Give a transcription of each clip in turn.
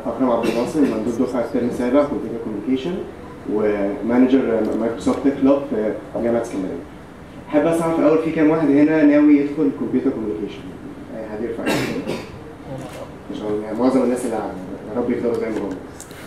اكرم عبد الناصر مندوب دفعه الترم السابع كمبيوتر كوميونيكيشن ومانجر مايكروسوفت تك لاب في جامعه اسكندريه. احب اسمع في الاول في كام واحد هنا ناوي يدخل كمبيوتر كوميونيكيشن؟ اي حد يرفع ايده ان شاء الله يعني معظم الناس اللي قاعده يا رب يفضلوا زي ما هم.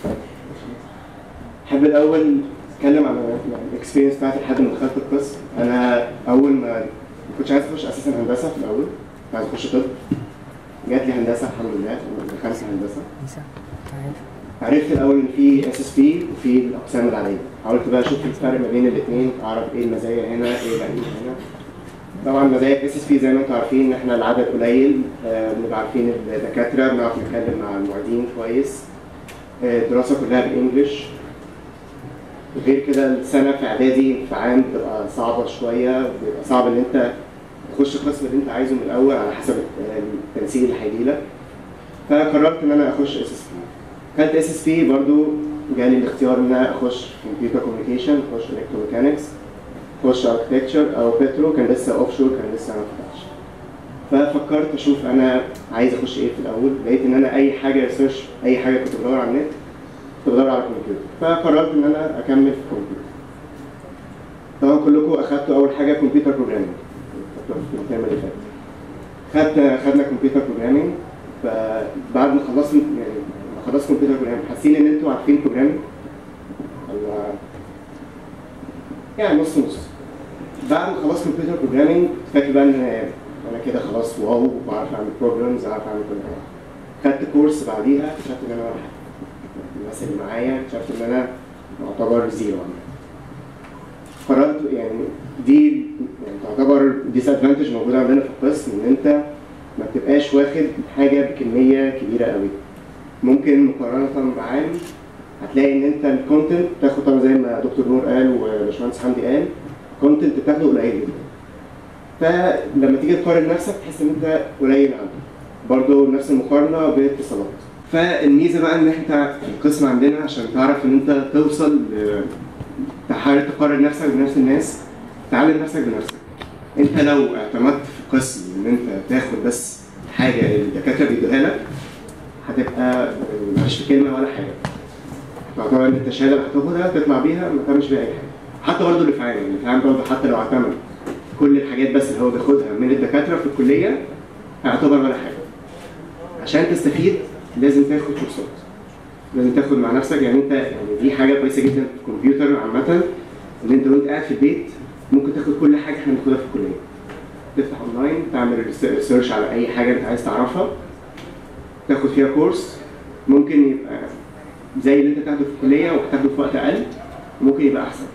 احب الاول اتكلم عن الاكسبيرينس بتاعتي لحد ما دخلت القسم انا اول ما ما كنتش عايز اخش اساسا هندسه في الاول كنت عايز اخش طب جات لي هندسه الحمد لله دخلت هندسه عرفت الاول ان في اس اس بي وفي الاقسام العاديه حاولت بقى اشوف الفرق ما بين الاثنين اعرف ايه المزايا هنا ايه العيوب هنا طبعا مزايا اس اس بي زي ما انتم عارفين ان احنا العدد قليل آه، بنبقى عارفين الدكاتره بنعرف نتكلم مع المعيدين كويس آه، الدراسه كلها بالانجلش غير كده السنه في اعدادي في عام بتبقى صعبه شويه بيبقى صعب ان انت تخش القسم اللي انت عايزه من الاول على حسب التنسيق اللي هيجي لك فقررت ان انا اخش اس اس بي خدت اس اس بي برضو جالي الاختيار ان انا اخش كمبيوتر كوميونيكيشن اخش الكتروميكانكس اخش اركتكتشر او بترو كان لسه اوف شور كان لسه ما فتحش ففكرت اشوف انا عايز اخش ايه في الاول لقيت ان انا اي حاجه ريسيرش اي حاجه كنت بدور على النت كنت بدور على الكمبيوتر فقررت ان انا اكمل في الكمبيوتر طبعا كلكم اخدتوا اول حاجه كمبيوتر بروجرامينج في الترم اللي فات خدنا خدنا كمبيوتر بروجرامينج فبعد ما خلصت يعني ما خلصت كمبيوتر بروجرامينج حاسين ان انتوا عارفين بروجرامينج ولا يعني نص نص بعد ما خلصت كمبيوتر بروجرامينج فاكر بقى ان انا كده خلاص واو بعرف اعمل بروجرامز عارف اعمل كل حاجه خدت كورس بعديها اكتشفت ان انا الناس اللي معايا اكتشفت ان انا اعتبر زيرو قررت يعني دي يعني تعتبر ديس ادفانتج موجوده عندنا في القسم ان انت ما بتبقاش واخد حاجه بكميه كبيره قوي ممكن مقارنه بعام هتلاقي ان انت الكونتنت تاخد طبعا زي ما دكتور نور قال وباشمهندس حمدي قال كونتنت بتاخده قليل جدا فلما تيجي تقارن نفسك تحس ان انت قليل عنه برضه نفس المقارنه باتصالات فالميزه بقى ان انت في القسم عندنا عشان تعرف ان انت توصل ل- تحاول تقارن نفسك بنفس الناس تعلم نفسك بنفسك انت لو اعتمدت في قسم ان انت تاخد بس حاجه الدكاتره بيدوها لك هتبقى معلش في كلمه ولا حاجه تعتبر ان انت الشهاده اللي هتاخدها تطلع بيها ما تعملش بيها اي حاجه حتى برضه اللي في عام اللي في عام برضه حتى لو اعتمد كل الحاجات بس اللي هو بياخدها من الدكاتره في الكليه هيعتبر ولا حاجه عشان تستفيد لازم تاخد كورسات لازم تاخد مع نفسك يعني انت يعني دي حاجه كويسه جدا في الكمبيوتر عامه ان انت وانت قاعد في البيت ممكن تاخد كل حاجه احنا بناخدها في الكليه تفتح اونلاين تعمل ريسيرش على اي حاجه انت عايز تعرفها تاخد فيها كورس ممكن يبقى زي اللي انت بتاخده في الكليه وبتاخده في وقت اقل ممكن يبقى احسن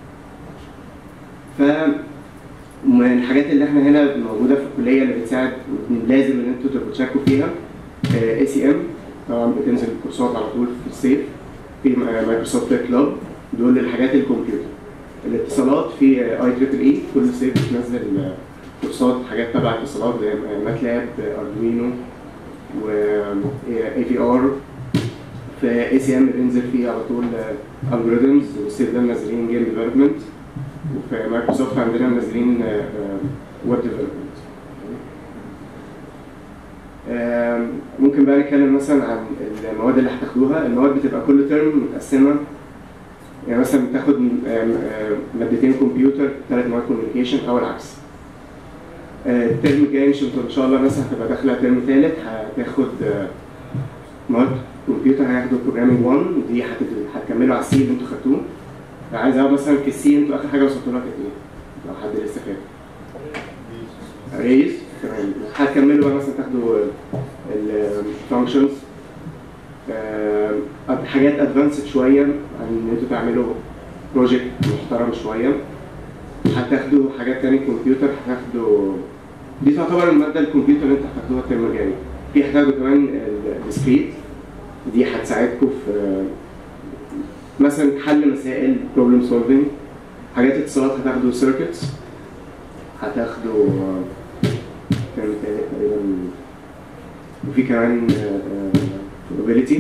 ف من الحاجات اللي احنا هنا موجوده في الكليه اللي بتساعد لازم ان انتوا تبقوا تشاركوا فيها اي سي ام طبعا بتنزل كورسات على طول في الصيف في مايكروسوفت كلاب دول الحاجات الكمبيوتر الاتصالات في اي تريبل اي كل صيف بتنزل آه، كورسات حاجات تبع اتصالات زي ماتلاب اردوينو و اي في ار في اي سي ام بينزل فيه على طول الجوريزمز والصيف ده منزلين جيم ديفلوبمنت وفي مايكروسوفت عندنا منزلين ويب ديفلوبمنت آم، ممكن بقى نتكلم مثلا عن المواد اللي هتاخدوها المواد بتبقى كل ترم متقسمه يعني مثلا بتاخد آم، آم، مادتين كمبيوتر ثلاث مواد كوميونيكيشن او العكس آه، الترم الجاي ان شاء الله- ان شاء الله مثلا هتبقى داخله ترم ثالث هتاخد آه، مواد كمبيوتر هياخدوا بروجرامينج 1 دي هتت- هتكملوا على السي اللي انتوا خدتوه عايز اعرف مثلا في السي انتوا اخر حاجه وصلتوا لها كانت ايه؟ لو حد لسه فاكر ريز تمام هتكملوا بقى مثلا تاخدوا الفانكشنز حاجات ادفانسد شويه عن ان انتوا تعملوا بروجكت محترم شويه هتاخدوا حاجات تانية كمبيوتر هتاخدوا دي تعتبر الماده الكمبيوتر اللي انتوا هتاخدوها الترم الجاي في هتاخدوا كمان الديسكريت دي هتساعدكم في مثلا حل مسائل بروبلم سولفنج حاجات اتصالات هتاخدوا سيركتس هتاخدوا آه، ترم تالت تقريبا وفي كمان probability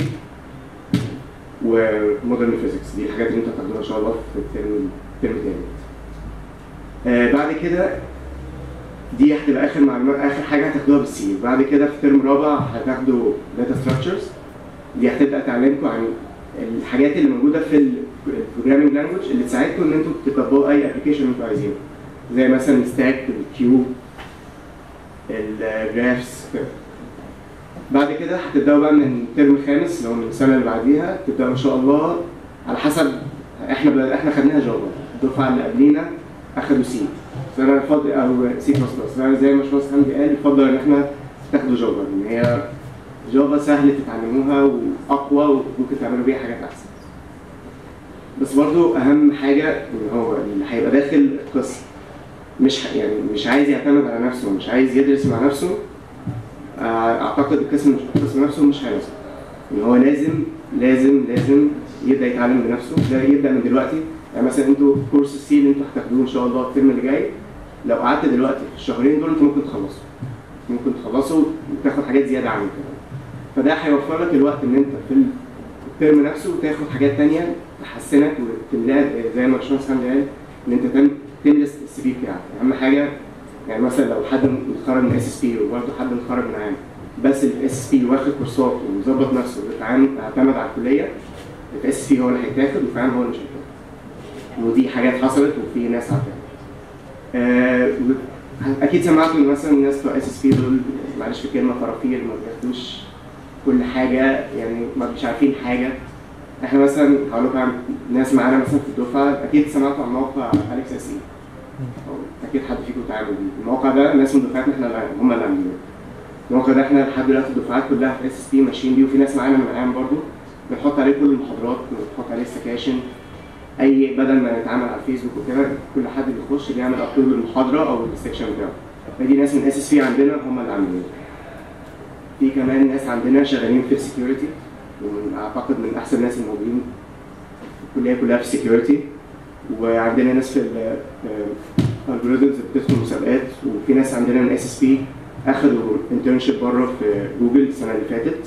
ومودرن فيزيكس دي الحاجات اللي انتوا هتاخدوها ان شاء الله في الترم الترم التالت آه، بعد كده دي هتبقى اخر معلومات اخر حاجه هتاخدوها بالسي بعد كده في ترم رابع هتاخدوا داتا ستراكشرز دي هتبدا تعلمكم عن الحاجات اللي موجوده في البروجرامينج لانجوج اللي تساعدكم ان انتوا تطبقوا اي ابلكيشن انتوا عايزينه زي مثلا ستاك الكيوب الجرافس بعد كده هتبداوا بقى من الترم الخامس اللي هو من السنه اللي بعديها تبداوا ان شاء الله على حسب احنا بل... احنا خدناها جافا الدفعه اللي قبلينا اخدوا سي فانا بفضل او سي بلس بلس فانا زي ما باشمهندس حمدي قال يفضل ان احنا تاخدوا جافا ان هي جافا سهل تتعلموها واقوى وممكن تعملوا بيها حاجات احسن بس برضو اهم حاجه ان هو اللي هيبقى داخل القسم مش ه- يعني مش عايز يعتمد على نفسه مش عايز يدرس مع نفسه آه، اعتقد القسم القسم نفسه مش هيناسبه ان هو لازم لازم لازم يبدا يتعلم بنفسه ده يبدا من دلوقتي يعني مثلا انتوا كورس السي اللي انتوا هتاخدوه ان شاء الله الترم اللي جاي لو قعدت دلوقتي في الشهرين دول انتوا ممكن تخلصوا ممكن تخلصوا وتاخد حاجات زياده عنه كمان فده هيوفر لك الوقت ان انت في الترم نفسه تاخد حاجات تانية تحسنك وتملاها زي ما باشمهندس حمدي قال ان انت تم تملى السي في بتاعك اهم حاجه يعني مثلا لو حد متخرج من اس اس بي وبرضه حد متخرج من عام بس الاس اس بي واخد كورسات ومظبط نفسه وبيتعامل اعتمد على الكليه الاس اس بي هو اللي هيتاخد وفي عام هو اللي مش هيتاخد ودي حاجات حصلت وفي ناس عارفاها آه و- اكيد سمعتوا ان مثلا الناس بتوع اس اس بي دول معلش في كلمه فرافير ما بياخدوش كل حاجه يعني ما مش عارفين حاجه احنا مثلا هقول لكم عن ناس معانا مثلا في الدفعه اكيد سمعتوا عن موقع اليكس اس اي اكيد حد فيكم تعامل بيه الموقع ده ناس من دفعتنا احنا اللي هم اللي عاملينه الموقع ده احنا لحد دلوقتي الدفعات كلها في اس اس بي ماشيين بيه وفي ناس معانا من العام برضه بنحط عليه كل المحاضرات بنحط عليه السكاشن اي بدل ما نتعامل على الفيسبوك وكده كل حد بيخش بيعمل ابلود للمحاضره او السكشن بتاعه فدي ناس من اس اس بي عندنا هم اللي عاملينه في كمان ناس عندنا شغالين في السكيورتي ومن اعتقد من احسن الناس الموجودين في الكليه كلها في السكيورتي وعندنا ناس في الالجوريزمز بتدخل مسابقات وفي ناس عندنا من اس اس بي اخذوا انترنشيب بره في جوجل السنه اللي فاتت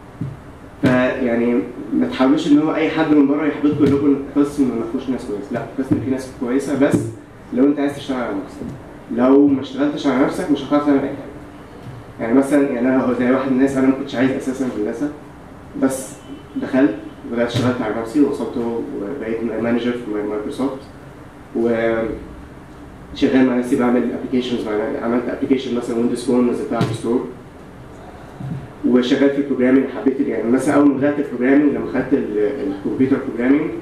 فيعني ما تحاولوش ان هو اي حد من بره يحبطكم يقول لكم ان القسم ما فيهوش ناس كويسه لا القسم فيه ناس كويسه بس لو انت عايز تشتغل على نفسك لو ما اشتغلتش على نفسك مش هتعرف تعمل اي حاجه يعني مثلا يعني انا هو زي واحد من الناس انا ما كنتش عايز اساسا هندسه بس دخلت وبدات اشتغلت على نفسي ووصلت وبقيت مانجر في مايكروسوفت و شغال مع نفسي بعمل ابلكيشنز عملت ابلكيشن مثلا ويندوز فون نزلتها على الستور وشغال في البروجرامينج حبيت يعني مثلا اول ما بدات البروجرامينج لما خدت ال- الكمبيوتر بروجرامينج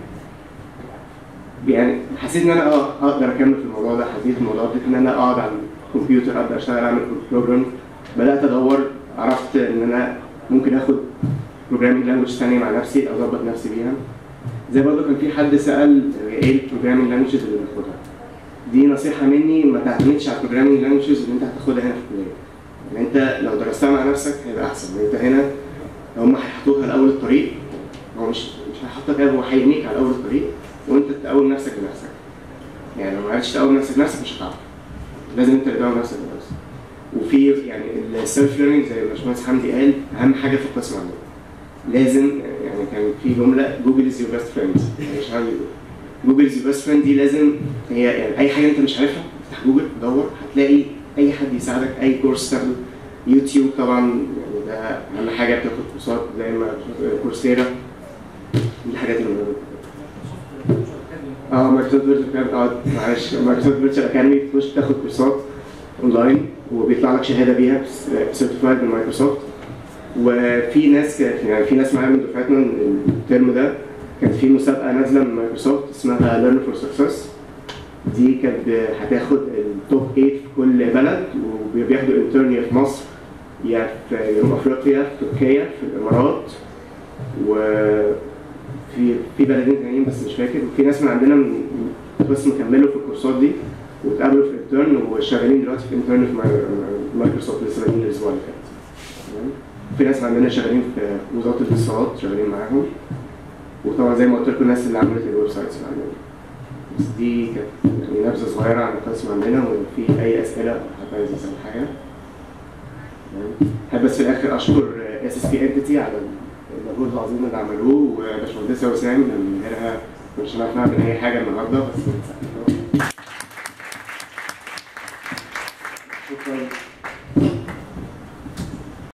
يعني حسيت ان انا اه اقدر اكمل في الموضوع ده حبيت الموضوع ده ان انا اقعد على الكمبيوتر ابدا اشتغل اعمل بروجرام بدات ادور عرفت ان انا ممكن اخد بروجرامينج لانجوج ثانيه مع نفسي اظبط نفسي بيها زي برضه كان في حد سال ايه البروجرامينج لانجوجز اللي بناخدها دي نصيحه مني ما تعتمدش على البروجرامينج لانجوجز اللي انت هتاخدها هنا في الكليه يعني انت لو درستها مع نفسك هيبقى احسن يعني انت هنا هم هيحطوها لاول الطريق هو مش مش هيحطك هو هيبنيك على اول الطريق وانت تقوم نفسك بنفسك يعني لو ما عرفتش تقوم نفسك بنفسك مش هتعرف لازم انت اللي تقوم نفسك بنفسك وفي يعني السيلف ليرنينج زي ما باشمهندس حمدي قال اهم حاجه في القسم عندنا لازم يعني كان في جمله جوجل از يور بيست فريند يعني مش عارف جوجل از يور بيست فريند دي لازم هي يعني اي حاجه انت مش عارفها افتح جوجل دور هتلاقي اي حد يساعدك اي كورس تاخده يوتيوب طبعا يعني ده اهم حاجه بتاخد كورسات زي ما كورسيرا دي الحاجات اللي موجوده اه مايكروسوفت فيرتشوال اكاديمي اه معلش مايكروسوفت فيرتشوال اكاديمي تخش تاخد كورسات اونلاين وبيطلع لك شهاده بيها سيرتيفايد من مايكروسوفت وفي ناس يعني في ناس معايا من دفعتنا الترم ده كانت في مسابقه نازله من مايكروسوفت اسمها ليرن فور سكسس دي كانت هتاخد التوب 8 في كل بلد وبياخدوا انترن يا في مصر يا في جنوب افريقيا في تركيا في الامارات وفي في بلدين تانيين بس مش فاكر وفي ناس من عندنا من بس مكملوا في الكورسات دي واتقابلوا في انترن وشغالين دلوقتي في انترن في ماي- مايكروسوفت لسه بادئين الاسبوع اللي فات تمام؟ في ناس عندنا شغالين في وزاره الاتصالات شغالين معاهم وطبعا زي ما قلت لكم الناس اللي عملت الويب سايتس اللي عندنا بس دي كانت يعني نبذه صغيره عن القسم عندنا ولو في اي اسئله أو حد عايز يسال حاجه تمام؟ احب بس في الاخر اشكر اس اس بي انتيتي على المجهود العظيم اللي عملوه وباشمهندسه وسام من غيرها مش هنعرف نعمل اي حاجه النهارده بس شكرا